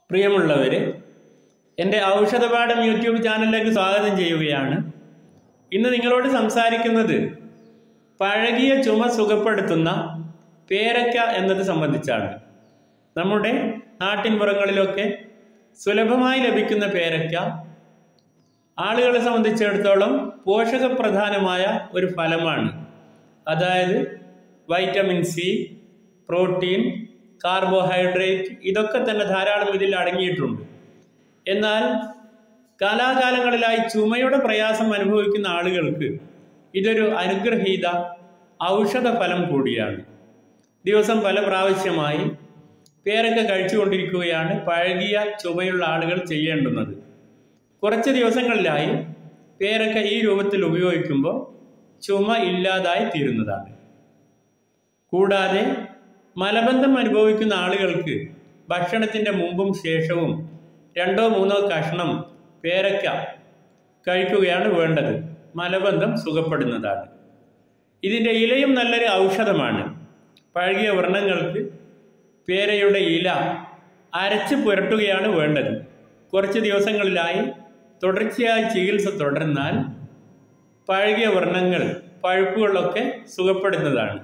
പ്രിയമുള്ളവര് എൻ്റെ ഔഷധപാഠം യൂട്യൂബ് ചാനലിലേക്ക് സ്വാഗതം ചെയ്യുകയാണ് ഇന്ന് നിങ്ങളോട് സംസാരിക്കുന്നത് പഴകിയ ചുമ സുഖപ്പെടുത്തുന്ന പേരക്ക എന്നത് സംബന്ധിച്ചാണ് നമ്മുടെ നാട്ടിൻപുറങ്ങളിലൊക്കെ സുലഭമായി ലഭിക്കുന്ന പേരക്ക ആളുകളെ സംബന്ധിച്ചിടത്തോളം പോഷകപ്രധാനമായ ഒരു ഫലമാണ് അതായത് വൈറ്റമിൻ സി പ്രോട്ടീൻ കാർബോഹൈഡ്രേറ്റ് ഇതൊക്കെ തന്നെ ധാരാളം ഇതിൽ അടങ്ങിയിട്ടുണ്ട് എന്നാൽ കാലാകാലങ്ങളിലായി ചുമയുടെ പ്രയാസം അനുഭവിക്കുന്ന ആളുകൾക്ക് ഇതൊരു അനുഗ്രഹീത ഔഷധ ഫലം കൂടിയാണ് ദിവസം പല പ്രാവശ്യമായി പേരൊക്കെ കഴിച്ചുകൊണ്ടിരിക്കുകയാണ് പഴകിയ ചുമയുള്ള ആളുകൾ ചെയ്യേണ്ടുന്നത് കുറച്ച് ദിവസങ്ങളിലായി പേരൊക്കെ ഈ രൂപത്തിൽ ഉപയോഗിക്കുമ്പോൾ ചുമ ഇല്ലാതായി തീരുന്നതാണ് കൂടാതെ മലബന്ധം അനുഭവിക്കുന്ന ആളുകൾക്ക് ഭക്ഷണത്തിൻ്റെ മുമ്പും ശേഷവും രണ്ടോ മൂന്നോ കഷ്ണം പേരക്ക കഴിക്കുകയാണ് വേണ്ടത് മലബന്ധം സുഖപ്പെടുന്നതാണ് ഇതിൻ്റെ ഇലയും നല്ലൊരു ഔഷധമാണ് പഴകിയ വ്രണങ്ങൾക്ക് പേരയുടെ ഇല അരച്ച് പുരട്ടുകയാണ് വേണ്ടത് കുറച്ച് ദിവസങ്ങളിലായി തുടർച്ചയായി ചികിത്സ തുടർന്നാൽ പഴകിയ വ്രണങ്ങൾ പഴുപ്പുകളൊക്കെ സുഖപ്പെടുന്നതാണ്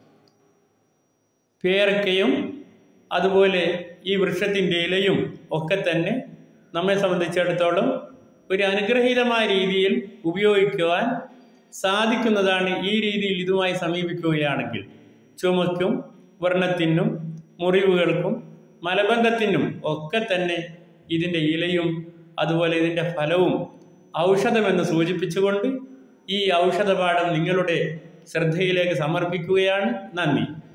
പേരക്കയും അതുപോലെ ഈ വൃക്ഷത്തിൻ്റെ ഇലയും ഒക്കെ തന്നെ നമ്മെ സംബന്ധിച്ചിടത്തോളം ഒരു അനുഗ്രഹീതമായ രീതിയിൽ ഉപയോഗിക്കുവാൻ സാധിക്കുന്നതാണ് ഈ രീതിയിൽ ഇതുമായി സമീപിക്കുകയാണെങ്കിൽ ചുമക്കും വ്രണത്തിനും മുറിവുകൾക്കും മലബന്ധത്തിനും ഒക്കെ തന്നെ ഇതിൻ്റെ ഇലയും അതുപോലെ ഇതിൻ്റെ ഫലവും ഔഷധമെന്ന് സൂചിപ്പിച്ചുകൊണ്ട് ഈ ഔഷധപാഠം നിങ്ങളുടെ ശ്രദ്ധയിലേക്ക് സമർപ്പിക്കുകയാണ് നന്ദി